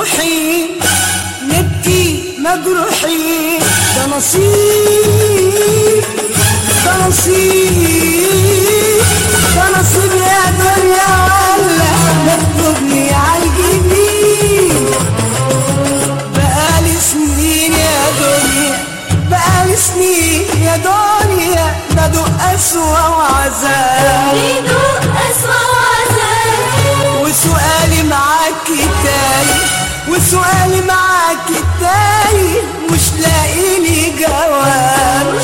مجروحين نبكي مجروحين ده نصيب ده نصيب ده نصيب يا دنيا ولا مكتوب لي عالجبين بقالي سنين يا دنيا بقالي سنين يا دنيا بدق أسوأ وعذاب بدون أسوأ وعذاب وسؤالي معاك تايه وسؤالي معاك تايه مش لاقي لي جواب